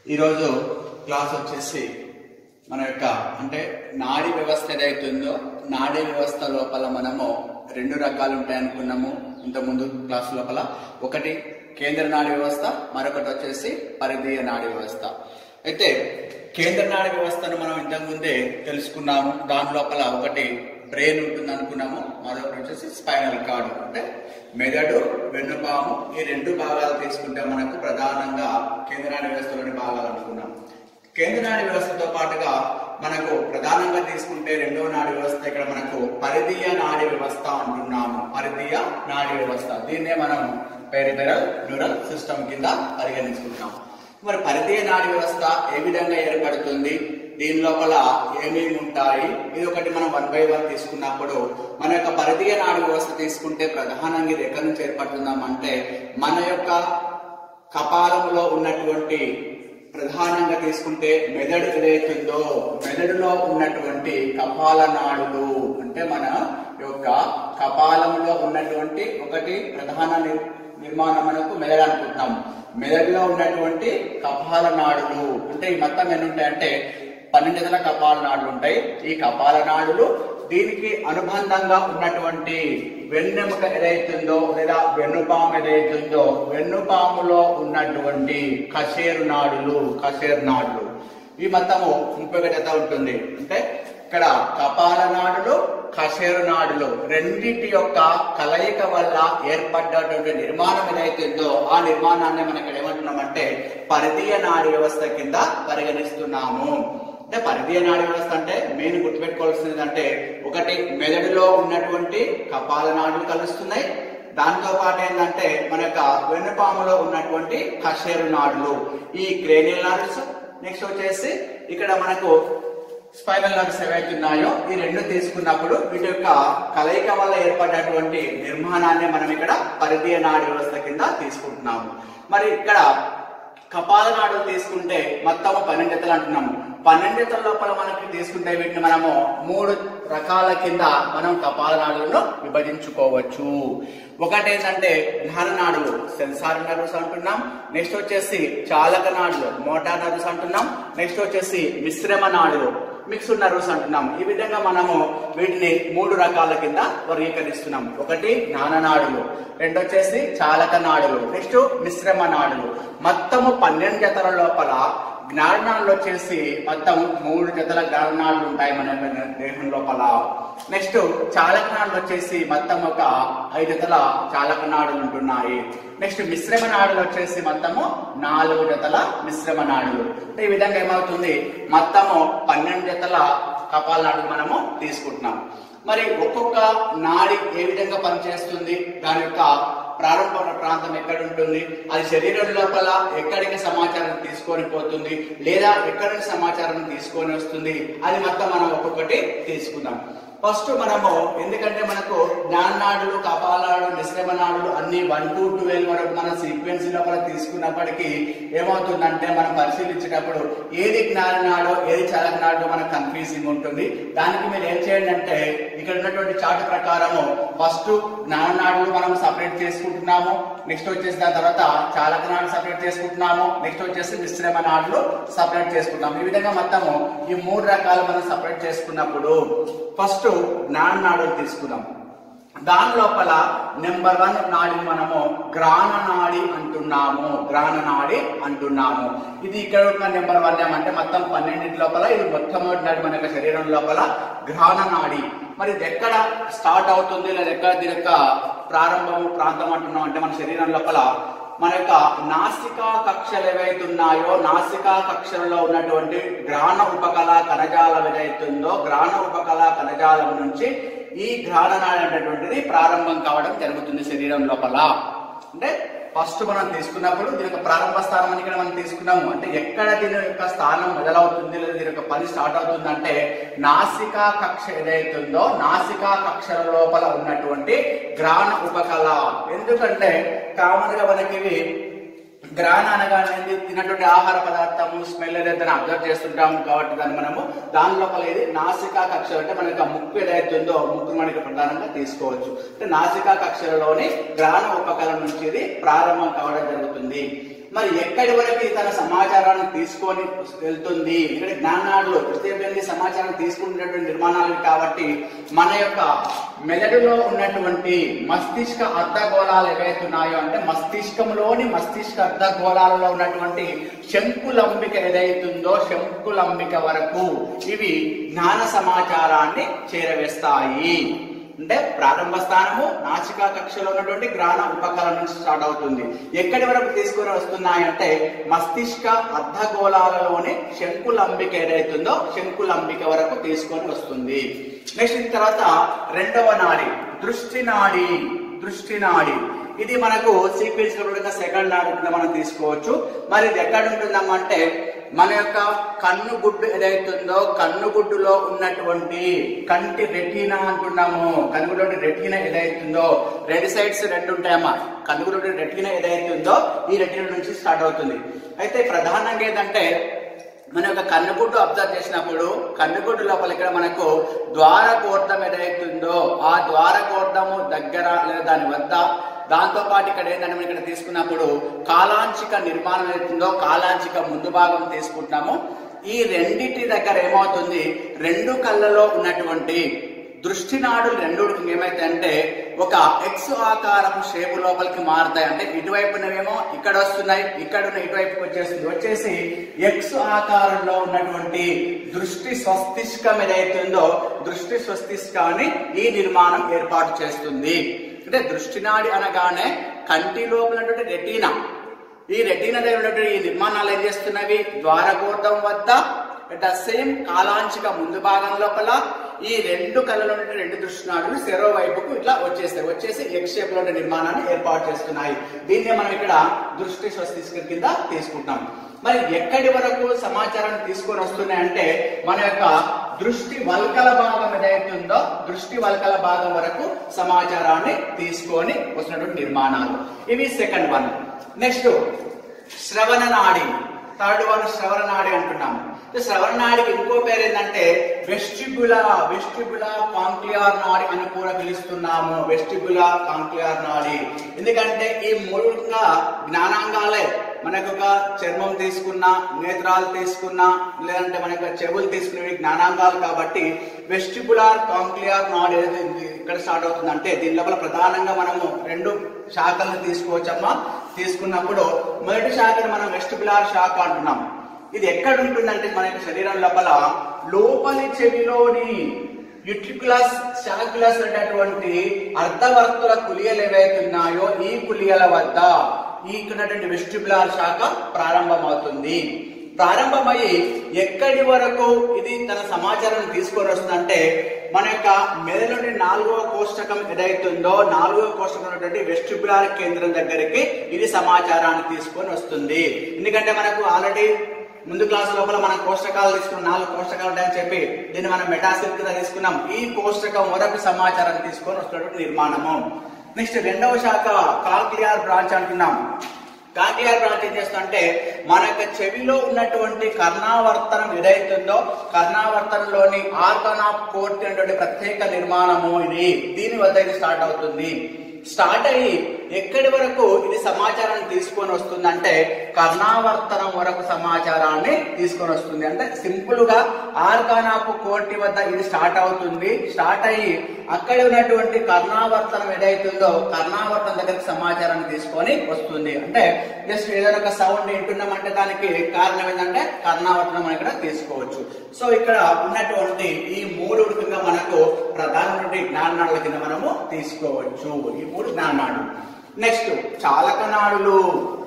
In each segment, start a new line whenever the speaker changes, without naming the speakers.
ఈరోజు క్లాస్ వచ్చేసి మన యొక్క అంటే నాడీ వ్యవస్థ ఏదైతుందో నాడీ వ్యవస్థ లోపల మనము రెండు రకాలు ఉంటాయి అనుకున్నాము ఇంత ముందు క్లాస్ లోపల ఒకటి కేంద్ర నాడీ వ్యవస్థ మరొకటి వచ్చేసి పరిధీయ నాడీ వ్యవస్థ అయితే కేంద్ర నాడీ వ్యవస్థను మనం ఇంతకు ముందే తెలుసుకున్నాము దాని లోపల ఒకటి బ్రెయిన్ ఉంటుంది అనుకున్నాము మరొకటి వచ్చేసి స్పైనల్ కార్డ్ అంటే మెదడు వెన్నుపాము ఈ రెండు భాగాలు తీసుకుంటే మనకు ప్రధానంగా కేంద్ర నాడీ వ్యవస్థలోని భాగాలు అనుకున్నాం కేంద్ర నాడీ వ్యవస్థతో పాటుగా మనకు ప్రధానంగా తీసుకుంటే రెండవ నాడీ వ్యవస్థ ఇక్కడ మనకు పరిధీయ నాడీ వ్యవస్థ అంటున్నాము పరిధీయ నాడీ వ్యవస్థ దీన్నే మనం పెరిఫెరల్ న్యూరల్ సిస్టమ్ కింద పరిగణించుకుంటాం మరి పరిధీయ నాడీ వ్యవస్థ ఏ విధంగా ఏర్పడుతుంది దీని లోపల ఏమేమి ఉంటాయి ఇది ఒకటి మనం వన్ బై వన్ తీసుకున్నప్పుడు మన యొక్క పరిధీయ నాడీ వ్యవస్థ తీసుకుంటే ప్రధానంగా ఇది ఎక్కడి నుంచి ఏర్పడుతుందామంటే మన యొక్క కపాలంలో ఉన్నటువంటి ప్రధానంగా తీసుకుంటే మెదడు ఏదైతుందో మెదడులో ఉన్నటువంటి కపాల నాడులు అంటే మన యొక్క కపాలంలో ఉన్నటువంటి ఒకటి ప్రధాన నిర్- నిర్మాణం మనకు మెదడు అనుకుంటున్నాం మెదడులో ఉన్నటువంటి కపాల నాడులు అంటే ఈ మొత్తం ఎన్ని ఉంటాయంటే పన్నెండు వందల కపాల నాడులు ఉంటాయి ఈ కపాల నాడులు దీనికి అనుబంధంగా ఉన్నటువంటి వెన్నెముక ఏదైతుందో లేదా వెన్నుపాము ఏదైతుందో వెన్నుపాములో ఉన్నటువంటి కషేరు నాడులు కషేరు నాడులు ఈ మొత్తము ముప్పై ఒక జత ఉంటుంది అంటే ఇక్కడ కపాల నాడులు కషేరు నాడులు రెండింటి యొక్క కలయిక వల్ల ఏర్పడ్డటువంటి నిర్మాణం ఏదైతుందో ఆ నిర్మాణాన్ని మనం ఇక్కడ ఏమంటున్నామంటే పరిధీయ నాడి వ్యవస్థ కింద పరిగణిస్తున్నాము అంటే పరిధీయ నాడి వ్యవస్థ అంటే మెయిన్ గుర్తుపెట్టుకోవాల్సింది అంటే ఒకటి మెదడులో ఉన్నటువంటి కపాల నాడులు కలుస్తున్నాయి దాంతో పాటు ఏంటంటే మన యొక్క వెన్నుపాములో ఉన్నటువంటి కషేరు నాడులు ఈ క్రేనియల్ నాడుల్స్ నెక్స్ట్ వచ్చేసి ఇక్కడ మనకు స్పైనల్ నర్వ్స్ ఏవైతే ఉన్నాయో ఈ రెండు తీసుకున్నప్పుడు వీటి యొక్క కలయిక వల్ల ఏర్పడినటువంటి నిర్మాణాన్ని మనం ఇక్కడ పరిధీయ నాడి వ్యవస్థ కింద తీసుకుంటున్నాము మరి ఇక్కడ కపాల నాడులు తీసుకుంటే మొత్తం పన్నెండు జతలు అంటున్నాము పన్నెండు జతల లోపల మనకి తీసుకుంటే వీటిని మనము మూడు రకాల కింద మనం కపాల నాడులను విభజించుకోవచ్చు ఒకటి ఏంటంటే జ్ఞాన నాడులు సెన్సార్ నర్వ్స్ అంటున్నాం నెక్స్ట్ వచ్చేసి చాలక నాడులు మోటార్ నర్వ్స్ అంటున్నాం నెక్స్ట్ వచ్చేసి మిశ్రమ నాడులు మిక్స్డ్ నర్వ్స్ అంటున్నాం ఈ విధంగా మనము వీటిని మూడు రకాల కింద వర్గీకరిస్తున్నాం ఒకటి జ్ఞాననాడులు రెండు వచ్చేసి చాలక నాడులు నెక్స్ట్ మిశ్రమ నాడులు మొత్తము పన్నెండు జతల లోపల జ్ఞానాలు వచ్చేసి మొత్తం మూడు జతల జ్ఞానాలు ఉంటాయి మన యొక్క దేహం లోపల నెక్స్ట్ చాలక నాడులు వచ్చేసి మొత్తం ఒక ఐదు జతల చాలక నాడులు ఉంటున్నాయి నెక్స్ట్ మిశ్రమ నాడులు వచ్చేసి మొత్తము నాలుగు జతల మిశ్రమ నాడులు అంటే ఈ విధంగా ఏమవుతుంది మొత్తము పన్నెండు జతల కపాల నాడులు మనము తీసుకుంటున్నాం మరి ఒక్కొక్క నాడి ఏ విధంగా పనిచేస్తుంది దాని యొక్క ప్రారంభ ప్రాంతం ఎక్కడ ఉంటుంది అది శరీరం లోపల ఎక్కడికి సమాచారం తీసుకొని పోతుంది లేదా ఎక్కడి నుంచి సమాచారం తీసుకొని వస్తుంది అది మొత్తం మనం ఒక్కొక్కటి తీసుకుందాం ఫస్ట్ మనము ఎందుకంటే మనకు జ్ఞానాడులు కపాలాడు మిశ్రమ నాడులు అన్ని వన్ టు ట్వెల్వ్ వరకు మన సీక్వెన్స్ లోపల తీసుకున్నప్పటికీ ఏమవుతుందంటే మనం పరిశీలించేటప్పుడు ఏది జ్ఞాననాడో ఏది చలకనాడో మనకు కన్ఫ్యూజింగ్ ఉంటుంది దానికి మీరు ఏం చేయండి అంటే ఇక్కడ ఉన్నటువంటి చార్ట్ ప్రకారము ఫస్ట్ జ్ఞాననాడులు మనం సపరేట్ చేసుకుంటున్నాము నెక్స్ట్ వచ్చేసి దాని తర్వాత చాలకనాడు సపరేట్ చేసుకుంటున్నాము నెక్స్ట్ వచ్చేసి మిశ్రమ నాడులు సపరేట్ చేసుకుంటాము ఈ విధంగా మొత్తము ఈ మూడు రకాలు మనం సపరేట్ చేసుకున్నప్పుడు ఫస్ట్ జ్ఞాన నాడులు తీసుకుందాం దాని లోపల నెంబర్ వన్ నాడి మనము గ్రాణ నాడి అంటున్నాము గ్రాణ నాడి అంటున్నాము ఇది ఇక్కడ ఉన్న నెంబర్ వన్ ఏమంటే మొత్తం పన్నెండింటి లోపల ఇది మొట్టమొదటి నాడి మన యొక్క శరీరం లోపల గ్రాణ నాడి మరి ఇది ఎక్కడ స్టార్ట్ అవుతుంది లేదా ఎక్కడ దీని యొక్క ప్రారంభం ప్రాంతం అంటున్నాం అంటే మన శరీరం లోపల మన యొక్క నాసికా కక్షలు ఏవైతే ఉన్నాయో నాసికా కక్షలలో ఉన్నటువంటి గ్రాణ ఉపకళ కణజాలం ఏదైతుందో గ్రాణ ఉపకళ కణజాలం నుంచి ఈ గ్రాణనాడి అనేటటువంటిది ప్రారంభం కావడం జరుగుతుంది శరీరం లోపల అంటే ఫస్ట్ మనం తీసుకున్నప్పుడు దీని యొక్క ప్రారంభ స్థానం అని ఇక్కడ మనం తీసుకున్నాము అంటే ఎక్కడ దీని యొక్క స్థానం మొదలవుతుంది లేదా దీని యొక్క పని స్టార్ట్ అవుతుంది అంటే నాసికా కక్ష ఏదైతుందో నాసికా కక్షల లోపల ఉన్నటువంటి గ్రాణ ఉపకళ ఎందుకంటే కామన్ గా మనకి ఇవి గ్రాణ అనగానే ఏంది? తిన్నటువంటి ఆహార పదార్థము స్మెల్ ఏదైతే అబ్జర్వ్ చేస్తుంటాము కాబట్టి దాన్ని మనము దాని లోపల ఏది నాసికా కక్ష అంటే మనకి ఆ ముక్కు ఏదైతే ఉందో ముక్కు మనకి ప్రధానంగా తీసుకోవచ్చు అంటే నాసికా కక్షలలోని గ్రాణ ఉపకరణ నుంచి ఇది ప్రారంభం కావడం జరుగుతుంది మరి ఎక్కడి వరకు ఇది తన సమాచారాన్ని తీసుకొని వెళ్తుంది ఇక్కడ జ్ఞానాలు ప్రత్యేకంగా సమాచారం తీసుకునేటువంటి నిర్మాణాలు కాబట్టి మన యొక్క మెదడులో ఉన్నటువంటి మస్తిష్క అర్ధగోళాలు ఏవైతే ఉన్నాయో అంటే మస్తిష్కంలోని మస్తిష్క అర్ధగోళాలలో ఉన్నటువంటి శంకులంబిక ఏదైతుందో శంకులంబిక వరకు ఇవి జ్ఞాన సమాచారాన్ని చేరవేస్తాయి అంటే ప్రారంభ స్థానము నాసికా కక్షలో ఉన్నటువంటి గ్రాణ ఉపకరణ నుంచి స్టార్ట్ అవుతుంది ఎక్కడి వరకు తీసుకొని వస్తున్నాయంటే మస్తిష్క అర్ధగోళాలలోని శంకులంబిక ఏదైతుందో శంకులంబిక వరకు తీసుకొని వస్తుంది నెక్స్ట్ ఇది తర్వాత రెండవ నాడి దృష్టి నాడి దృష్టి నాడి ఇది మనకు సీక్వెన్స్ లో సెకండ్ నాడి కింద మనం తీసుకోవచ్చు మరి ఇది ఎక్కడ ఉంటుందమ్మంటే మన యొక్క కన్ను గుడ్డు ఏదైతుందో కన్ను గుడ్డులో ఉన్నటువంటి కంటి రెటీనా అంటున్నాము కన్నుగుడ్డు రెటీనా ఏదైతుందో రెండు సైడ్స్ రెండు ఉంటాయమ్మా కన్నుగుడ్డు రెటీనా ఏదైతుందో ఈ రెటీనా నుంచి స్టార్ట్ అవుతుంది అయితే ప్రధానంగా ఏంటంటే మన యొక్క కన్నుగుడ్డు అబ్జర్వ్ చేసినప్పుడు కన్నుగుడ్డు లోపల ఇక్కడ మనకు ద్వారకోర్ధం ఏదైతుందో ఆ ద్వారకోర్ధము దగ్గర లేదా దాని వద్ద దాంతో పాటు ఇక్కడ ఏంటంటే మనం ఇక్కడ తీసుకున్నప్పుడు కాలాంచిక నిర్మాణం ఏదైతుందో కాలాంచిక ముందు భాగం తీసుకుంటాము ఈ రెండిటి దగ్గర ఏమవుతుంది రెండు కళ్ళలో ఉన్నటువంటి దృష్టి నాడులు రెండు ఏమైతే అంటే ఒక ఎక్స్ ఆకారపు షేపు లోపలికి మారుతాయి అంటే ఇటువైపునవేమో ఇక్కడ వస్తున్నాయి ఇక్కడ ఉన్న ఇటువైపుకి వచ్చేస్తుంది వచ్చేసి ఎక్స్ ఆకారంలో ఉన్నటువంటి దృష్టి స్వస్తిష్కం ఏదైతుందో దృష్టి స్వస్తిష్కాన్ని ఈ నిర్మాణం ఏర్పాటు చేస్తుంది అంటే దృష్టి నాడి అనగానే కంటి లోపల ఉన్నటువంటి రెటీనా ఈ రెటీనా దగ్గర ఉన్నటువంటి ఈ నిర్మాణాలు ఏం చేస్తున్నవి ద్వారగోర్ధం వద్ద అట్ ద సేమ్ కాలాంచిక ముందు భాగం లోపల ఈ రెండు కళ్ళలో ఉండే రెండు దృష్టినాడులు సెరో వైపుకు ఇట్లా వచ్చేస్తాయి వచ్చేసి ఎక్స్ షేప్ లో ఉండే నిర్మాణాన్ని ఏర్పాటు చేస్తున్నాయి దీన్నే మనం ఇక్కడ దృష్టి స్వస్తిష్క కింద తీసుకుంటాం మరి ఎక్కడి వరకు సమాచారం తీసుకొని వస్తున్నాయంటే మన యొక్క దృష్టి వల్కల భాగం ఏదైతే ఉందో దృష్టి వల్కల భాగం వరకు సమాచారాన్ని తీసుకొని వస్తున్నటువంటి నిర్మాణాలు ఇవి సెకండ్ వన్ నెక్స్ట్ శ్రవణ నాడి థర్డ్ వన్ శ్రవణ నాడి అంటున్నాము ఈ శ్రవణ నాడికి ఇంకో పేరు ఏంటంటే వెస్టిబులా వెస్టిబులా కాంక్లియర్ నాడి అని కూడా పిలుస్తున్నాము వెస్టిబులా కాంక్లియర్ నాడి ఎందుకంటే ఈ మూడుగా జ్ఞానాంగాలే మనకు ఒక చర్మం తీసుకున్నా నేత్రాలు తీసుకున్నా లేదంటే మనకు చెవులు తీసుకునేవి జ్ఞానాంగాలు కాబట్టి వెస్టిబులార్ కాంక్లియర్ నాడి ఏదైతే ఉంది, ఇక్కడ స్టార్ట్ అవుతుందంటే దీని లోపల ప్రధానంగా మనము రెండు శాఖలను తీసుకోవచ్చమ్మా తీసుకున్నప్పుడు మొదటి శాఖను మనం వెస్టిబులార్ శాఖ అంటున్నాం ఇది ఎక్కడ ఉంటుందంటే మన యొక్క శరీరం లోపల లోపలి చెవిలోని యుట్రికులస్ శాక్యులస్ అనేటటువంటి అర్ధవర్తుల కులియలు ఏవైతే ఉన్నాయో ఈ కులియల వద్ద ఈ ఉన్నటువంటి వెస్టిబులార్ శాఖ ప్రారంభమవుతుంది ప్రారంభమయ్యి ఎక్కడి వరకు ఇది తన సమాచారాన్ని తీసుకొని వస్తుందంటే మన యొక్క మెదడుని నాలుగవ కోష్టకం ఏదైతుందో నాలుగవ కోష్టకం ఉన్నటువంటి వెస్టిబులార్ కేంద్రం దగ్గరికి ఇది సమాచారాన్ని తీసుకొని వస్తుంది ఎందుకంటే మనకు ఆల్రెడీ ముందు క్లాస్ లోపల మనం కోష్టకాలు తీసుకున్నాం నాలుగు కోష్టకాలు ఉంటాయని చెప్పి దీన్ని మనం మెటాసిల్ కింద తీసుకున్నాం ఈ కోష్టకం వరకు సమాచారం తీసుకొని వస్తున్నటువంటి నిర్మాణము నెక్స్ట్ రెండవ శాఖ కాక్లియర్ బ్రాంచ్ అంటున్నాం కాక్లియర్ బ్రాంచ్ ఏం చేస్తుందంటే మన యొక్క చెవిలో ఉన్నటువంటి కర్ణావర్తనం ఏదైతుందో కర్ణావర్తనంలోని ఆర్గన్ ఆఫ్ కోర్ట్ అనేటువంటి ప్రత్యేక నిర్మాణము ఇది దీని వద్ద ఇది స్టార్ట్ అవుతుంది స్టార్ట్ అయ్యి ఎక్కడి వరకు ఇది సమాచారాన్ని తీసుకొని వస్తుందంటే కర్ణావర్తనం వరకు సమాచారాన్ని తీసుకొని వస్తుంది అంటే సింపుల్ గా ఆర్గానాపు కోర్టి వద్ద ఇది స్టార్ట్ అవుతుంది స్టార్ట్ అయ్యి అక్కడ ఉన్నటువంటి కర్ణావర్తనం ఏదైతుందో కర్ణావర్తనం దగ్గరికి సమాచారాన్ని తీసుకొని వస్తుంది అంటే జస్ట్ ఏదైనా ఒక సౌండ్ వింటున్నామంటే దానికి కారణం ఏంటంటే కర్ణావర్తనం మనం ఇక్కడ తీసుకోవచ్చు సో ఇక్కడ ఉన్నటువంటి ఈ మూడు కింద మనకు ప్రధానమైన జ్ఞానాల కింద మనము తీసుకోవచ్చు ఈ మూడు జ్ఞానాలు నెక్స్ట్ చాలకనాడులు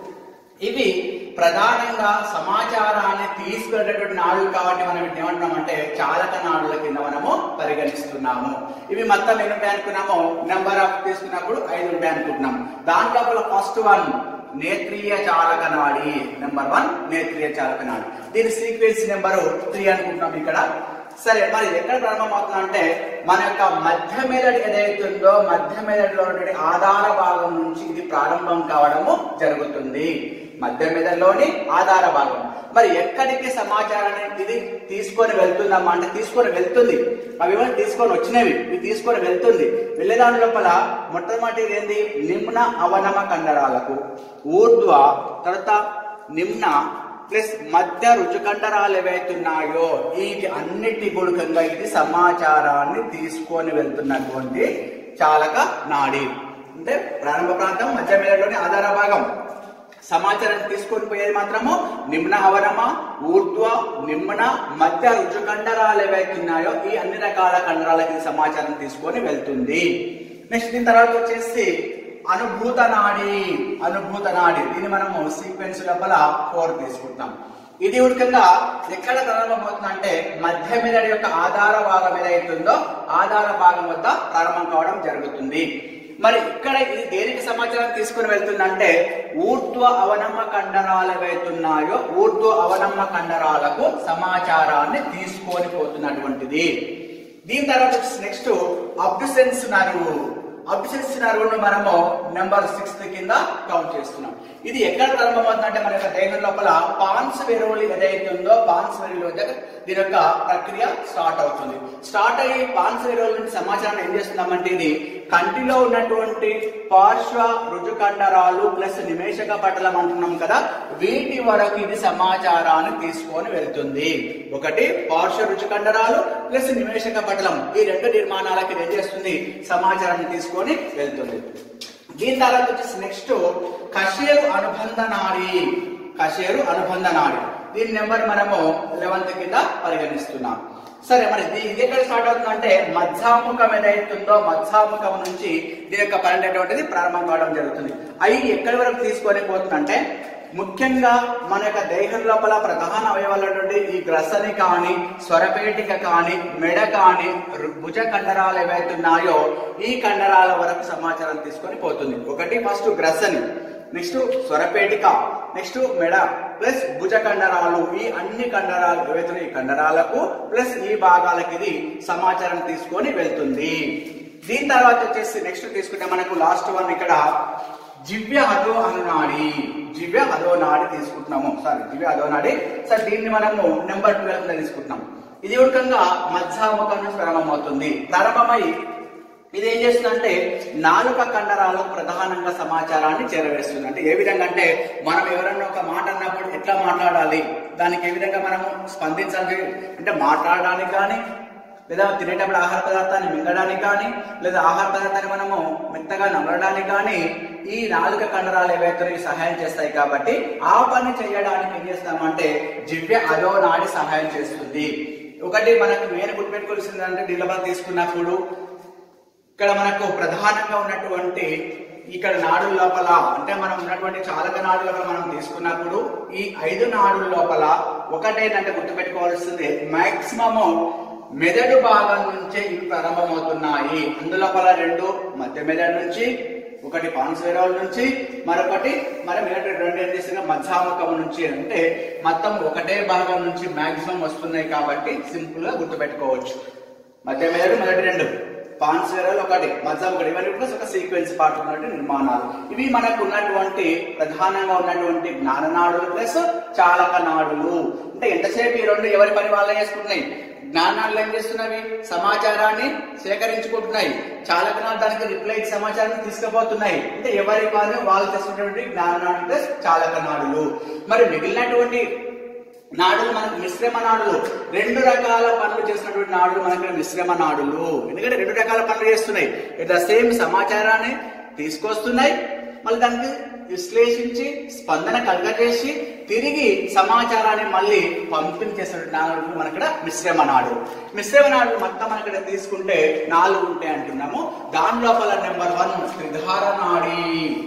ఇవి ప్రధానంగా సమాచారాన్ని తీసుకునేటటువంటి నాడులు కాబట్టి మనం వీటిని ఏమంటున్నామంటే చాలక నాడుల కింద మనము పరిగణిస్తున్నాము ఇవి మొత్తం ఎన్ని ఉంటాయి అనుకున్నాము నెంబర్ ఆఫ్ తీసుకున్నప్పుడు ఐదు ఉంటాయి అనుకుంటున్నాం దాంట్లో ఫస్ట్ వన్ నేత్రీయ చాలక నాడి నెంబర్ వన్ నేత్రీయ చాలక నాడి దీని సీక్వెన్స్ నెంబరు త్రీ అనుకుంటున్నాం ఇక్కడ సరే మరి ఎక్కడ ప్రారంభమవుతుంది అంటే మన యొక్క మధ్య మెదడు ఏదైతుందో మధ్య మెదడులో ఉన్నటువంటి ఆధార భాగం నుంచి ఇది ప్రారంభం కావడము జరుగుతుంది మధ్య మెదడులోని ఆధార భాగం మరి ఎక్కడికి సమాచారాన్ని ఇది తీసుకొని వెళ్తుందమ్మా అంటే తీసుకొని వెళ్తుంది అవి ఏమైనా తీసుకొని వచ్చినవి ఇవి తీసుకొని వెళ్తుంది వెళ్ళేదాని లోపల మొట్టమొదటిది ఏంది నిమ్న అవనమ కండరాలకు ఊర్ధ్వ తర్వాత నిమ్న ప్లస్ మధ్య రుచుకండరాలు ఏవైతున్నాయో వీటి అన్నిటి గుణకంగా ఇది సమాచారాన్ని తీసుకొని వెళ్తున్నటువంటి చాలక నాడి అంటే ప్రారంభ ప్రాంతం మధ్య మెదడులోని ఆధార భాగం సమాచారం తీసుకొని పోయేది మాత్రము నిమ్న అవనమ ఊర్ధ్వ నిమ్న మధ్య రుచు కండరాలు ఏవైతున్నాయో ఈ అన్ని రకాల కండరాలకి ఇది సమాచారం తీసుకొని వెళ్తుంది నెక్స్ట్ దీని తర్వాత వచ్చేసి అనుభూత నాడి అనుభూత నాడి దీన్ని మనము సీక్వెన్స్ లోపల ఫోర్ తీసుకుంటాం ఇది ఉడకంగా ఎక్కడ ప్రారంభమవుతుందంటే మధ్య మెదడు యొక్క ఆధార భాగం ఏదైతుందో ఆధార భాగం వద్ద ప్రారంభం కావడం జరుగుతుంది మరి ఇక్కడ ఇది దేనికి సమాచారం తీసుకుని వెళ్తుందంటే ఊర్ధ్వ అవనమ్మ కండరాలు ఏవైతున్నాయో ఊర్ధ్వ అవనమ్మ కండరాలకు సమాచారాన్ని తీసుకొని పోతున్నటువంటిది దీని తర్వాత నెక్స్ట్ అబ్డుసెన్స్ నరువు అబ్డుసెన్స్ నరువును మనము నెంబర్ సిక్స్త్ కింద కౌంట్ చేస్తున్నాం ఇది ఎక్కడ ప్రారంభమవుతుందంటే మన యొక్క దేహం లోపల పాన్స్ వెరోలి ఏదైతే ఉందో పాన్స్ వెరోలి దగ్గర దీని యొక్క ప్రక్రియ స్టార్ట్ అవుతుంది స్టార్ట్ అయ్యి పాన్స్ వెరోలి నుంచి సమాచారం ఏం చేస్తున్నామంటే ఇది కంటిలో ఉన్నటువంటి పార్శ్వ రుజుకండరాలు ప్లస్ నిమేషక పటలం అంటున్నాం కదా వీటి వరకు ఇది సమాచారాన్ని తీసుకొని వెళ్తుంది ఒకటి పార్శ్వ రుజుకండరాలు ప్లస్ నిమేషక పటలం ఈ రెండు నిర్మాణాలకి ఇది ఏం చేస్తుంది సమాచారాన్ని తీసుకొని వెళ్తుంది దీని తర్వాత వచ్చేసి నెక్స్ట్ కషేరు అనుబంధ నాడి కషేరు అనుబంధ నాడి దీని నెంబర్ మనము లెవెన్త్ కింద పరిగణిస్తున్నాం సరే మరి ఇది ఇది ఎక్కడ స్టార్ట్ అవుతుందంటే మధ్యాముఖం ఏదైతుందో మధ్యాముఖం నుంచి దీని యొక్క పని అనేటువంటిది ప్రారంభం కావడం జరుగుతుంది అవి ఎక్కడి వరకు తీసుకొని పోతుందంటే ముఖ్యంగా మన యొక్క దేహం లోపల ప్రధాన అవయవాలటువంటి ఈ గ్రసని కానీ స్వరపేటిక కానీ మెడ కానీ రు- భుజ కండరాలు ఏవైతున్నాయో ఈ కండరాల వరకు సమాచారం తీసుకొని పోతుంది ఒకటి ఫస్ట్ గ్రసని నెక్స్ట్ స్వరపేటిక నెక్స్ట్ మెడ ప్లస్ భుజ కండరాలు ఈ అన్ని కండరాలు ఏవైతే ఈ కండరాలకు ప్లస్ ఈ భాగాలకి ఇది సమాచారం తీసుకొని వెళ్తుంది దీని తర్వాత వచ్చేసి నెక్స్ట్ తీసుకుంటే మనకు లాస్ట్ వన్ ఇక్కడ జివ్య అధో అనునాడి జివ్య అధో నాడి తీసుకుంటున్నాము సారీ జివ్య అధో నాడి సార్ దీన్ని మనము నెంబర్ ట్వెల్వ్ లో తీసుకుంటున్నాం ఇది ఉడకంగా మధ్యాముఖం నుంచి ప్రారంభమవుతుంది ప్రారంభమై ఇది ఏం చేస్తుందంటే నాలుక కండరాలకు ప్రధానంగా సమాచారాన్ని చేరవేస్తుంది అంటే ఏ విధంగా అంటే మనం ఎవరన్నా ఒక మాట అన్నప్పుడు ఎట్లా మాట్లాడాలి దానికి ఏ విధంగా మనము స్పందించాలి అంటే మాట్లాడడానికి కానీ లేదా తినేటప్పుడు ఆహార పదార్థాన్ని మింగడానికి కానీ లేదా ఆహార పదార్థాన్ని మనము మెత్తగా నమలడానికి కానీ ఈ నాలుక కండరాలు ఏవైతే ఇవి సహాయం చేస్తాయి కాబట్టి ఆ పని చేయడానికి ఏం చేస్తామంటే జివ్య అదో నాడి సహాయం చేస్తుంది ఒకటి మనకు మెయిన్ గుర్తుపెట్టుకోవాల్సింది అంటే డిలబర్ తీసుకున్నప్పుడు ఇక్కడ మనకు ప్రధానంగా ఉన్నటువంటి ఇక్కడ నాడుల లోపల అంటే మనం ఉన్నటువంటి చాలక నాడు లోపల మనం తీసుకున్నప్పుడు ఈ ఐదు నాడుల లోపల ఒకటేంటంటే గుర్తుపెట్టుకోవాల్సింది మాక్సిమము మెదడు భాగం నుంచే ఇవి ప్రారంభమవుతున్నాయి అందులోపల రెండు మధ్య మెదడు నుంచి ఒకటి పాన్స్వేరాల నుంచి మరొకటి మరి మెదడు రెండు ఏం చేసిన మధ్యాముఖం నుంచి అంటే మొత్తం ఒకటే భాగం నుంచి మాక్సిమం వస్తున్నాయి కాబట్టి సింపుల్ గా గుర్తుపెట్టుకోవచ్చు మధ్య మెదడు మొదటి రెండు పాన్స్వేరాలు ఒకటి మధ్య ఒకటి ఇవన్నీ ప్లస్ ఒక సీక్వెన్స్ పార్ట్ ఉన్నటువంటి నిర్మాణాలు ఇవి మనకు ఉన్నటువంటి ప్రధానంగా ఉన్నటువంటి జ్ఞాననాడులు ప్లస్ చాలక నాడులు అంటే ఎంతసేపు ఈ రెండు ఎవరి పని వాళ్ళే చేసుకుంటున్నాయి జ్ఞానాలు ఏం చేస్తున్నవి సమాచారాన్ని సేకరించుకుంటున్నాయి చాలకనాడు దానికి రిప్లై సమాచారాన్ని తీసుకుపోతున్నాయి అంటే ఎవరి పని వాళ్ళు చేస్తున్నటువంటి జ్ఞాననాడు ప్లస్ చాలక నాడులు మరి మిగిలినటువంటి నాడులు మనకు మిశ్రమ నాడులు రెండు రకాల పనులు చేసినటువంటి నాడులు మనకి ఇక్కడ మిశ్రమ నాడులు ఎందుకంటే రెండు రకాల పనులు చేస్తున్నాయి ఇట్లా సేమ్ సమాచారాన్ని తీసుకొస్తున్నాయి మళ్ళీ దానికి విశ్లేషించి స్పందన కలగజేసి తిరిగి సమాచారాన్ని మళ్ళీ పంపించేసినటువంటి నాడులు మన ఇక్కడ మిశ్రమ నాడు మిశ్రమ నాడు మొత్తం మన ఇక్కడ తీసుకుంటే నాలుగు ఉంటాయి అంటున్నాము దాని లోపల నెంబర్ వన్ త్రిధార నాడి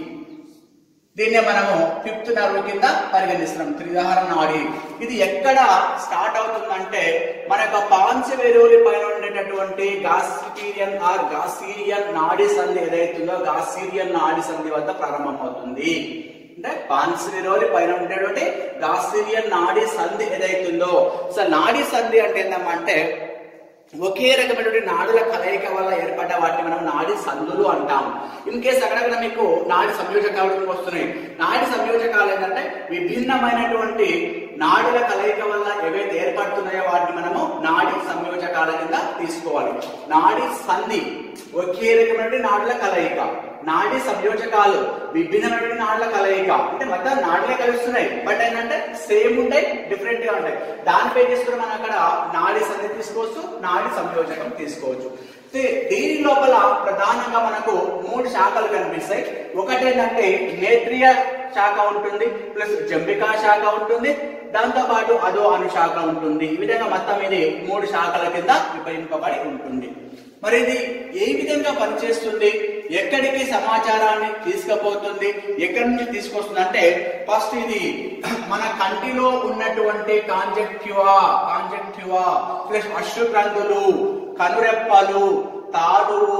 దీన్నే మనము ఫిఫ్త్ నర్వ్ కింద పరిగణిస్తున్నాం త్రిధార నాడి ఇది ఎక్కడ స్టార్ట్ అవుతుందంటే మన యొక్క పాన్సివేరోలి పైన ఉండేటటువంటి గాసిటీరియన్ ఆర్ గాసీరియన్ నాడి సంధి ఏదైతుందో గాసీరియన్ నాడి సంధి వద్ద ప్రారంభమవుతుంది అంటే పాన్సివేరోలి పైన ఉండేటువంటి గాసీరియన్ నాడి సంధి ఏదైతుందో సో నాడి సంధి అంటే ఏంటంటే ఒకే రకమైనటువంటి నాడుల కలయిక వల్ల ఏర్పడ్డ వాటిని మనం నాడి సందులు అంటాం ఇన్ కేస్ అక్కడక్కడ మీకు నాడి సంయోజకాలు వస్తున్నాయి నాడి సంయోజకాలు ఏంటంటే విభిన్నమైనటువంటి నాడుల కలయిక వల్ల ఏవైతే ఏర్పడుతున్నాయో వాటిని మనము నాడి సంయోజకాల కింద తీసుకోవాలి నాడి సంధి ఒకే రకమైనటువంటి నాడుల కలయిక నాడి సంయోజకాలు విభిన్నమైనటువంటి నాడుల కలయిక అంటే మొత్తం నాడులే కలుస్తున్నాయి బట్ ఏంటంటే సేమ్ ఉంటాయి డిఫరెంట్ గా ఉంటాయి దానిపై తీసుకుని మనం అక్కడ నాడి సంధి తీసుకోవచ్చు నాడి సంయోజకం తీసుకోవచ్చు దే- దీని లోపల ప్రధానంగా మనకు మూడు శాఖలు కనిపిస్తాయి ఒకటి ఏంటంటే నేత్రియ శాఖ ఉంటుంది ప్లస్ జంబికా శాఖ ఉంటుంది దాంతో పాటు అదో అనుశాఖ ఉంటుంది ఈ విధంగా మొత్తం ఇది మూడు శాఖల కింద విభజింపబడి ఉంటుంది మరి ఇది ఏ విధంగా పనిచేస్తుంది ఎక్కడికి సమాచారాన్ని తీసుకుపోతుంది ఎక్కడి నుంచి తీసుకొస్తుంది అంటే ఫస్ట్ ఇది మన కంటిలో ఉన్నటువంటి కాంజక్టివా కాంజక్టివా ప్లస్ అశ్రుగ్రంథులు కనురెప్పలు తాడువు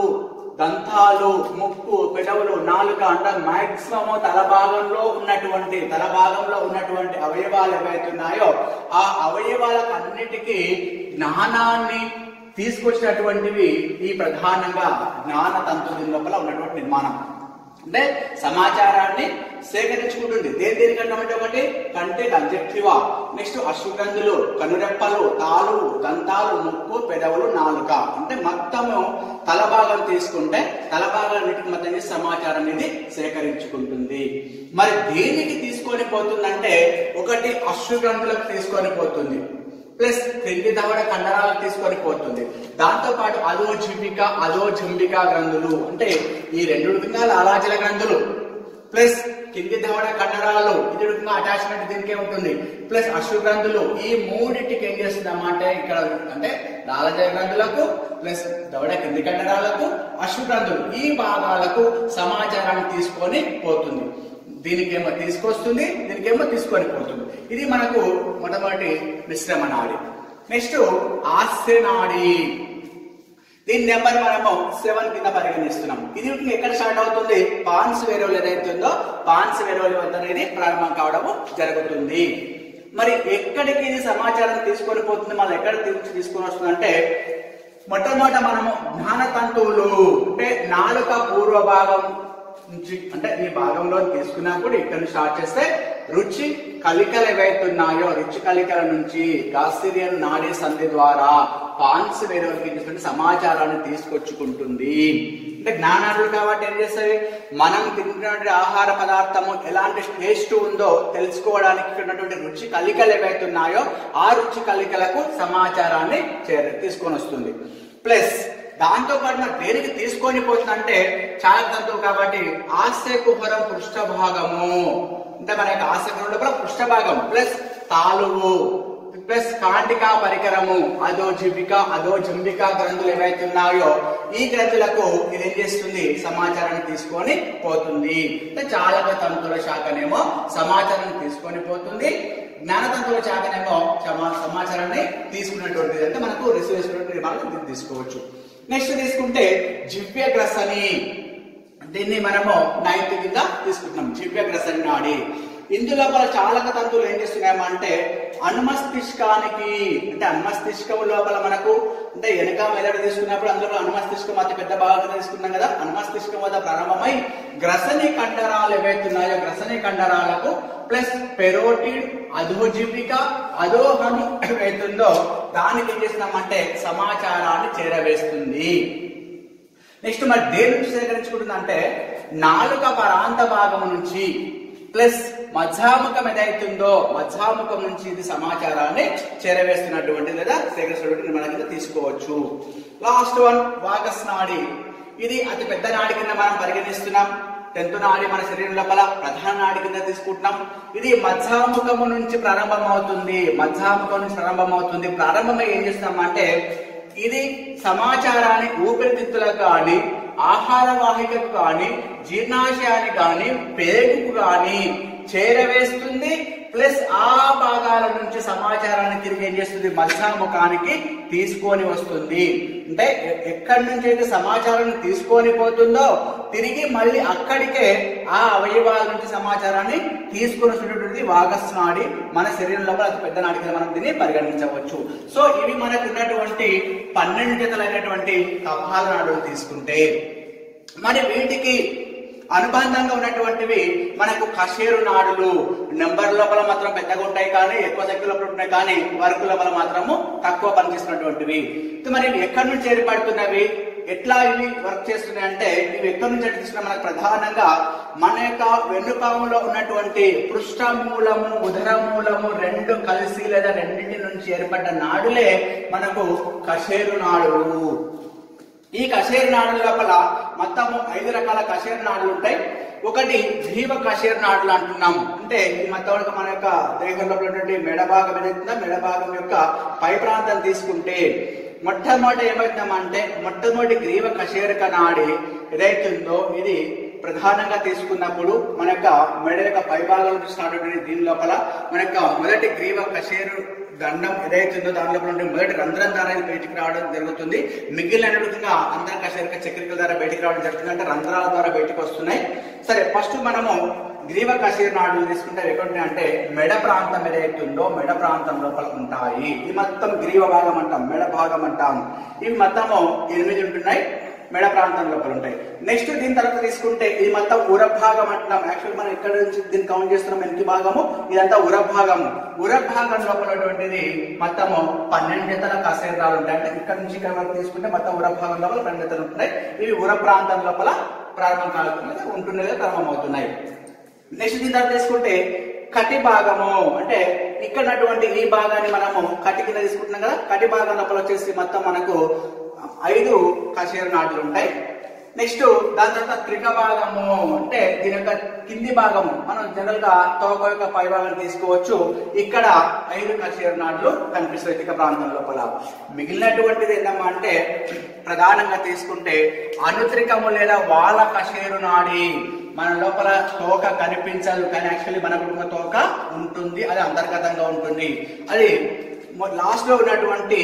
దంతాలు ముక్కు పెదవులు నాలుక అంటే మాక్సిమం తల భాగంలో ఉన్నటువంటి తల భాగంలో ఉన్నటువంటి అవయవాలు ఏవైతే ఉన్నాయో ఆ అవయవాలకు అన్నిటికీ జ్ఞానాన్ని తీసుకొచ్చినటువంటివి ఈ ప్రధానంగా జ్ఞాన తంతు దీని లోపల ఉన్నటువంటి నిర్మాణం అంటే సమాచారాన్ని సేకరించుకుంటుంది దేని దేనికంటే అంటే ఒకటి కంటే కంజక్టివా నెక్స్ట్ అశ్రుగంధులు కనురెప్పలు తాలు దంతాలు ముక్కు పెదవులు నాలుక అంటే మొత్తము తల భాగం తీసుకుంటే తల భాగాన్నిటికి మొత్తం ఈ సమాచారం అనేది సేకరించుకుంటుంది మరి దేనికి తీసుకొని పోతుందంటే ఒకటి అశ్రుగ్రంథులకు తీసుకొని పోతుంది ప్లస్ క్రింది దవడ కండరాలకు తీసుకొని పోతుంది దాంతో పాటు అదో జింబిక అదో జింబిక గ్రంథులు అంటే ఈ రెండు విధంగా లాలాజల గ్రంథులు ప్లస్ కింది దవడ కండరాలు ఇది విధంగా అటాచ్మెంట్ దీనికే ఉంటుంది ప్లస్ అశ్రు గ్రంథులు ఈ మూడింటికి ఏం చేస్తుందమ్మా అంటే ఇక్కడ అంటే లాలజల గ్రంథులకు ప్లస్ దవడ కింది కండరాలకు అశ్రు గ్రంథులు ఈ భాగాలకు సమాచారాన్ని తీసుకొని పోతుంది దీనికేమో తీసుకొస్తుంది దీనికేమో తీసుకొని పోతుంది ఇది మనకు మొట్టమొదటి మిశ్రమ నాడి నెక్స్ట్ ఆస్య నాడి దీని నెంబర్ మనము సెవెన్ కింద పరిగణిస్తున్నాం ఇది వీటికి ఎక్కడ స్టార్ట్ అవుతుంది పాన్స్ వేరోలు ఏదైతే ఉందో పాన్స్ వేరోలు వద్ద అనేది ప్రారంభం కావడము జరుగుతుంది మరి ఎక్కడికి ఇది సమాచారం తీసుకొని పోతుంది మళ్ళీ ఎక్కడ తీ- తీసుకొని వస్తుందంటే మొట్టమొదట మనము జ్ఞాన తంతువులు అంటే నాలుక పూర్వ భాగం నుంచి అంటే ఈ భాగంలో తీసుకున్నప్పుడు ఇక్కడ నుంచి స్టార్ట్ చేస్తే రుచి కలికలు ఏవైతే ఉన్నాయో రుచి కలికల నుంచి గాస్సిరియన్ నాడీ సంధి ద్వారా పాన్స్ వేరే సమాచారాన్ని తీసుకొచ్చుకుంటుంది అంటే జ్ఞానాలు కాబట్టి ఏం చేస్తాయి మనం తింటున్నటువంటి ఆహార పదార్థము ఎలాంటి టేస్ట్ ఉందో తెలుసుకోవడానికి ఇక్కడ ఉన్నటువంటి రుచి కలికలు ఏవైతే ఉన్నాయో ఆ రుచి కలికలకు సమాచారాన్ని చేర తీసుకొని వస్తుంది ప్లస్ దాంతో పాటు నాకు దేనికి తీసుకొని పోతుందంటే చాలా తంతువు కాబట్టి ఆస్య కుహరం పృష్ఠ భాగము అంటే మన యొక్క ఆస్య కుహరం లోపల పృష్ఠ భాగం ప్లస్ తాలువు ప్లస్ కాంటికా పరికరము అదో జిబిక అదో జంబిక గ్రంథులు ఏవైతే ఉన్నాయో ఈ గ్రంథులకు ఇది ఏం చేస్తుంది సమాచారాన్ని తీసుకొని పోతుంది అంటే చాలక తంతుల శాఖనేమో సమాచారాన్ని తీసుకొని పోతుంది జ్ఞానతంతుల శాఖనేమో సమా- సమాచారాన్ని తీసుకున్నటువంటిది అంటే మనకు రిసీవ్ చేసుకున్నటువంటి మనం దీన్ని తీసుకోవచ్చు నెక్స్ట్ తీసుకుంటే జివ్య గ్రసని దీన్ని మనము నైన్త్ కింద తీసుకుంటున్నాం జివ్య గ్రసని నాడి ఇందులో మన చాలక తంతువులు ఏం చేస్తున్నాయంటే అనుమస్తిష్కానికి అంటే అనుమస్తిష్కం లోపల మనకు అంటే వెనక మెదడు తీసుకున్నప్పుడు అందులో అనుమస్తిష్కం అతి పెద్ద భాగంగా తీసుకున్నాం కదా అనుమస్తిష్కం వద్ద ప్రారంభమై గ్రసని కండరాలు ఏవైతే ఉన్నాయో గ్రసని కండరాలకు ప్లస్ పెరోటిడ్ అధోజీవిక అధోహను ఏవైతుందో దానికి ఏం చేస్తున్నామంటే సమాచారాన్ని చేరవేస్తుంది నెక్స్ట్ మరి దేని నుంచి సేకరించుకుంటుంది అంటే నాలుక పరాంత భాగం నుంచి ప్లస్ మధ్యాముఖం ఏదైతుందో మధ్యాముఖం నుంచి ఇది సమాచారాన్ని చేరవేస్తున్నటువంటి లేదా సేకరిస్తున్నటువంటి మన కింద తీసుకోవచ్చు లాస్ట్ వన్ వాగస్ నాడి ఇది అతి పెద్ద నాడి కింద మనం పరిగణిస్తున్నాం టెన్త్ నాడి మన శరీరం లోపల ప్రధాన నాడి కింద తీసుకుంటున్నాం ఇది మధ్యాముఖము నుంచి ప్రారంభమవుతుంది మధ్యాముఖం నుంచి ప్రారంభమవుతుంది ప్రారంభమై ఏం చేస్తున్నాం అంటే ఇది సమాచారాన్ని ఊపిరితిత్తులకు కానీ ఆహార వాహికకు కానీ జీర్ణాశయానికి కానీ పేగుకు కానీ చేరవేస్తుంది ప్లస్ ఆ భాగాల నుంచి సమాచారాన్ని తిరిగి ఏం చేస్తుంది మధ్యాముఖానికి తీసుకొని వస్తుంది అంటే ఎ- ఎక్కడి నుంచి అయితే సమాచారం తీసుకొని పోతుందో తిరిగి మళ్ళీ అక్కడికే ఆ అవయవాల నుంచి సమాచారాన్ని తీసుకొని వస్తున్నటువంటిది వాగస్ నాడి మన శరీరం లోపల అతి పెద్ద నాడి కింద మనం దీన్ని పరిగణించవచ్చు సో ఇవి మనకు ఉన్నటువంటి పన్నెండు జతలైనటువంటి కపాల నాడులు తీసుకుంటే మరి వీటికి అనుబంధంగా ఉన్నటువంటివి మనకు కషేరు నాడులు నెంబర్ లోపల మాత్రం పెద్దగా ఉంటాయి కానీ ఎక్కువ శక్తి లోపల ఉంటాయి కానీ వర్క్ లోపల మాత్రము తక్కువ పనిచేస్తున్నటువంటివి ఇది మరి ఇవి ఎక్కడి నుంచి ఏర్పడుతున్నవి ఎట్లా ఇవి వర్క్ చేస్తున్నాయి అంటే ఇవి ఎక్కడి నుంచి అంటే తీసుకున్నా మనకు ప్రధానంగా మన యొక్క వెన్నుపాములో ఉన్నటువంటి పృష్ఠమూలము ఉదరమూలము రెండు కలిసి లేదా రెండింటి నుంచి ఏర్పడ్డ నాడులే మనకు కషేరు నాడులు ఈ కషేరు నాడుల లోపల మొత్తము ఐదు రకాల కషేరు నాడులు ఉంటాయి ఒకటి జీవ కషేరు నాడులు అంటున్నాము అంటే ఈ మొత్తం మన యొక్క దేహం లోపల ఉన్నటువంటి మెడ భాగం ఏదైతుందో మెడ భాగం యొక్క పై ప్రాంతం తీసుకుంటే మొట్టమొదటి ఏమవుతుందంటే మొట్టమొదటి గ్రీవ కషేరక నాడి ఏదైతుందో ఇది ప్రధానంగా తీసుకున్నప్పుడు మన యొక్క మెడ యొక్క పై భాగం నుంచి స్టార్ట్ అవుతుంది దీని లోపల మన యొక్క మొదటి గ్రీవ కషేరు దండం ఏదైతుందో దాని లోపల ఉండే మొదటి రంధ్రం ద్వారా ఇది బయటికి రావడం జరుగుతుంది మిగిలినట్టుగా అంతర్ కషేరక చక్రికల ద్వారా బయటికి రావడం జరుగుతుంది అంటే రంధ్రాల ద్వారా బయటికి వస్తున్నాయి సరే ఫస్ట్ మనము గ్రీవ కషేరు నాడులు తీసుకుంటే అవి ఎక్కడ ఉంటాయి అంటే మెడ ప్రాంతం ఏదైతుందో మెడ ప్రాంతం లోపల ఉంటాయి ఇది మొత్తం గ్రీవ భాగం అంటాం మెడ భాగం అంటాం ఇవి మొత్తము ఎనిమిది ఉంటున్నాయి మెడ ప్రాంతం లోపల ఉంటాయి నెక్స్ట్ దీని తర్వాత తీసుకుంటే ఇది మొత్తం ఉర భాగం అంటున్నాం యాక్చువల్ మనం ఇక్కడ నుంచి దీన్ని కౌంట్ చేస్తున్నాం వెనక భాగము ఇదంతా ఉర భాగము ఉర భాగం లోపల ఉన్నటువంటిది మొత్తము పన్నెండు జతల కసేరాలు ఉంటాయి అంటే ఇక్కడ నుంచి ఇక్కడ వరకు తీసుకుంటే మొత్తం ఉర భాగం లోపల పన్నెండు జతలు ఉంటాయి ఇవి ఉర ప్రాంతం లోపల ప్రారంభం కాలుతున్నది ఉంటున్నది ప్రారంభమవుతున్నాయి నెక్స్ట్ దీని తర్వాత తీసుకుంటే కటి భాగము అంటే ఇక్కడ ఉన్నటువంటి ఈ భాగాన్ని మనము కటి కింద తీసుకుంటున్నాం కదా కటి భాగం లోపల వచ్చేసి మొత్తం మనకు ఐదు కషేరు నాటులు ఉంటాయి నెక్స్ట్ దాని తర్వాత త్రిక భాగము అంటే దీని యొక్క కింది భాగము మనం జనరల్ గా తోక యొక్క పై భాగం తీసుకోవచ్చు ఇక్కడ ఐదు కషేరు నాట్లు కనిపిస్తాయి త్రిక ప్రాంతం లోపల మిగిలినటువంటిది ఏంటమ్మా అంటే ప్రధానంగా తీసుకుంటే అనుత్రికము లేదా వాల కషేరు నాడి మన లోపల తోక కనిపించదు కానీ యాక్చువల్లీ మనకు ఒక తోక ఉంటుంది అది అంతర్గతంగా ఉంటుంది అది లాస్ట్ లో ఉన్నటువంటి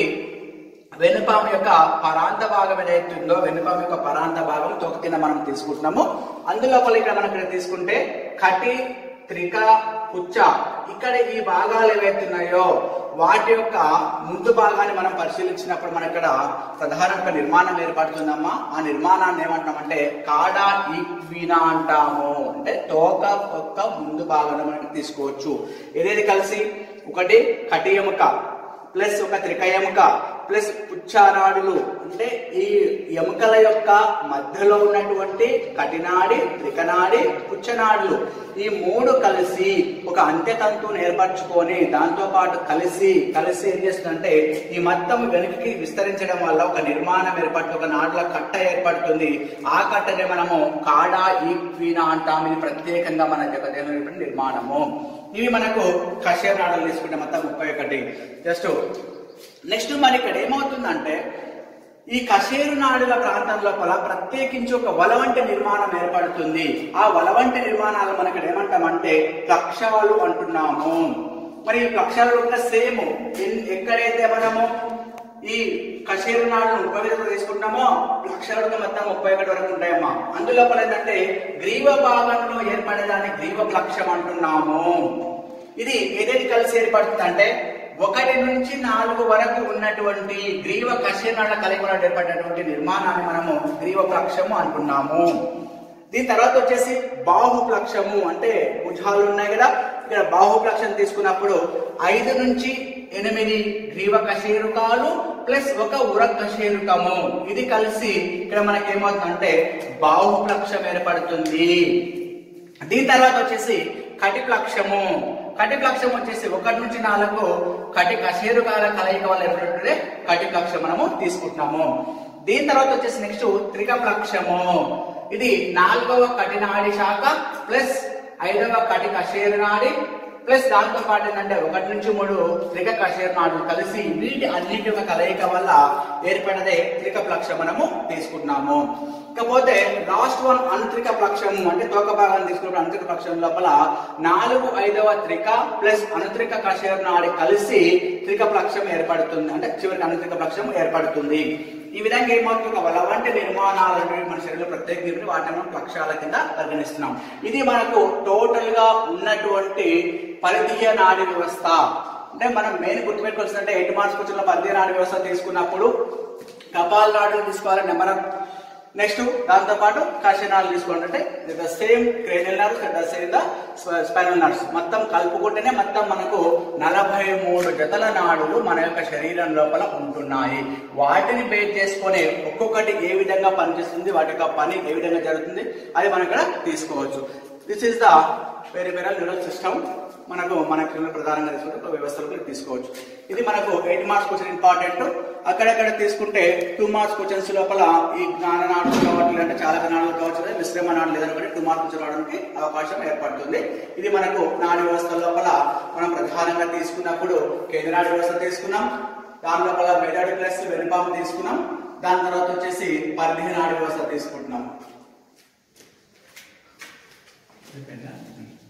వెనుపాము యొక్క పరాంత భాగం ఏదైతే ఉందో వెనుపాము యొక్క పరాంత భాగం తోక కింద మనం తీసుకుంటున్నాము అందులోపల ఇక్కడ మనం ఇక్కడ తీసుకుంటే కటి త్రిక పుచ్చ ఇక్కడ ఈ భాగాలు ఏవైతే ఉన్నాయో వాటి యొక్క ముందు భాగాన్ని మనం పరిశీలించినప్పుడు మన ఇక్కడ ప్రధానంగా నిర్మాణం ఏర్పడుతుందమ్మా ఆ నిర్మాణాన్ని ఏమంటామంటే కాడా ఈక్వీనా అంటాము అంటే తోక యొక్క ముందు భాగాన్ని మనకి తీసుకోవచ్చు ఏదేది కలిసి ఒకటి కటి ఎముక ప్లస్ ఒక త్రిక ఎముక ప్లస్ పుచ్చానాడులు అంటే ఈ ఎముకల యొక్క మధ్యలో ఉన్నటువంటి కటినాడి త్రికనాడి పుచ్చనాడులు ఈ మూడు కలిసి ఒక అంత్యతంతువును ఏర్పరచుకొని దాంతో పాటు కలిసి కలిసి ఏం చేస్తుందంటే ఈ మొత్తం వెనుకకి విస్తరించడం వల్ల ఒక నిర్మాణం ఏర్పడుతుంది ఒక నాడుల కట్ట ఏర్పడుతుంది ఆ కట్టనే మనము కాడా ఈక్వీనా అంటాం ఇది ప్రత్యేకంగా మన జగదేహం నిర్మాణము ఇవి మనకు కషేర్ నాడులు తీసుకుంటే మొత్తం ముప్పై ఒకటి జస్ట్ నెక్స్ట్ మరి ఇక్కడ ఏమవుతుందంటే ఈ కషేరు నాడుల ప్రాంతం లోపల ప్రత్యేకించి ఒక వలవంటి నిర్మాణం ఏర్పడుతుంది ఆ వలవంటి నిర్మాణాలు మనం ఇక్కడ ఏమంటామంటే కక్షాలు అంటున్నాము మరి ఈ కక్షాలు కూడా సేమ్ ఎక్కడైతే మనము ఈ కషేరు నాడు ముప్పై వరకు తీసుకుంటామో లక్షలకు మొత్తం ముప్పై ఒకటి వరకు ఉంటాయమ్మా అందులోపల ఏంటంటే గ్రీవ భాగంలో ఏర్పడేదాన్ని గ్రీవ లక్ష్యం అంటున్నాము ఇది ఏదైతే కలిసి ఏర్పడుతుంది అంటే ఒకటి నుంచి నాలుగు వరకు ఉన్నటువంటి గ్రీవ కషేనాళ్ళ కలిపి ఏర్పడినటువంటి నిర్మాణాన్ని మనము గ్రీవ ప్లక్షము అంటున్నాము దీని తర్వాత వచ్చేసి బాహుప్లక్షము అంటే భుజాలు ఉన్నాయి కదా ఇక్కడ బాహుప్లక్షం తీసుకున్నప్పుడు ఐదు నుంచి ఎనిమిది గ్రీవ కశేరుకాలు ప్లస్ ఒక ఉర కశేరుకము ఇది కలిసి ఇక్కడ మనకి ఏమవుతుందంటే బాహుప్లక్షం ఏర్పడుతుంది దీని తర్వాత వచ్చేసి కటిప్లక్షము కటిప్లక్షం వచ్చేసి ఒకటి నుంచి నాలుగు కటి కశేరుకాల కలయిక వల్ల ఏర్పడే కటిప్లక్షం మనము తీసుకుంటున్నాము దీని తర్వాత వచ్చేసి నెక్స్ట్ త్రికప్లక్షము ఇది నాలుగవ కటినాడి శాఖ ప్లస్ ఐదవ కటి కశేరు నాడి ప్లస్ దాంతో పాటు ఏంటంటే ఒకటి నుంచి మూడు త్రిక కషేర్ నాడులు కలిసి వీటి అన్నింటి యొక్క కలయిక వల్ల ఏర్పడినదే త్రిక ప్లక్ష మనము తీసుకుంటున్నాము ఇకపోతే లాస్ట్ వన్ అంతరిక ప్లక్షం అంటే తోక భాగాన్ని తీసుకున్నప్పుడు అంతరిక ప్లక్షం లోపల నాలుగు ఐదవ త్రిక ప్లస్ అనుత్రిక కషేర్ నాడి కలిసి త్రిక ప్లక్షం ఏర్పడుతుంది అంటే చివరికి అనుత్రిక ప్లక్షం ఏర్పడుతుంది ఈ విధంగా ఏమవుతుంది ఒక వంటి నిర్మాణాలు అనేవి మన శరీరంలో ప్రత్యేక వాటిని మనం ప్లక్షాల కింద పరిగణిస్తున్నాం ఇది మనకు టోటల్ గా ఉన్నటువంటి పరిధీయ నాడి వ్యవస్థ అంటే మనం మెయిన్ గుర్తుపెట్టుకోవాల్సిందంటే ఎయిట్ మార్క్స్ వచ్చిన పరిధీయ నాడి వ్యవస్థ తీసుకున్నప్పుడు కపాల్ నాడులు తీసుకోవాలి నెంబర్ నెక్స్ట్ దాంతో పాటు కాశీనాలు తీసుకోవాలంటే the same cranial nerves the same the spinal nerves మొత్తం కలుపుకుంటేనే మొత్తం మనకు నలభై మూడు జతల నాడులు మన యొక్క శరీరం లోపల ఉంటున్నాయి వాటిని బేస్ చేసుకొని ఒక్కొక్కటి ఏ విధంగా పనిచేస్తుంది వాటి యొక్క పని ఏ విధంగా జరుగుతుంది అది మనం ఇక్కడ తీసుకోవచ్చు this is the peripheral neural system మనకు మన క్రిమినల్ ప్రధానంగా తీసుకుంటే ఒక వ్యవస్థలకు తీసుకోవచ్చు ఇది మనకు ఎయిట్ మార్క్స్ క్వశ్చన్ ఇంపార్టెంట్ అక్కడక్కడ తీసుకుంటే టూ మార్క్స్ క్వశ్చన్స్ లోపల ఈ జ్ఞాన నాడులు కావచ్చు అంటే చాలా నాడులు కావచ్చు లేదా మిశ్రమ నాడులు లేదనుకుంటే టూ మార్క్స్ రావడానికి అవకాశం ఏర్పడుతుంది ఇది మనకు నాడి వ్యవస్థ లోపల మనం ప్రధానంగా తీసుకున్నప్పుడు కేంద్ర నాడి వ్యవస్థ తీసుకున్నాం దాని లోపల మెదడు ప్లస్ వెనుపాము తీసుకున్నాం దాని తర్వాత వచ్చేసి పరిధి నాడి వ్యవస్థ తీసుకుంటున్నాం అయిపోయిందా?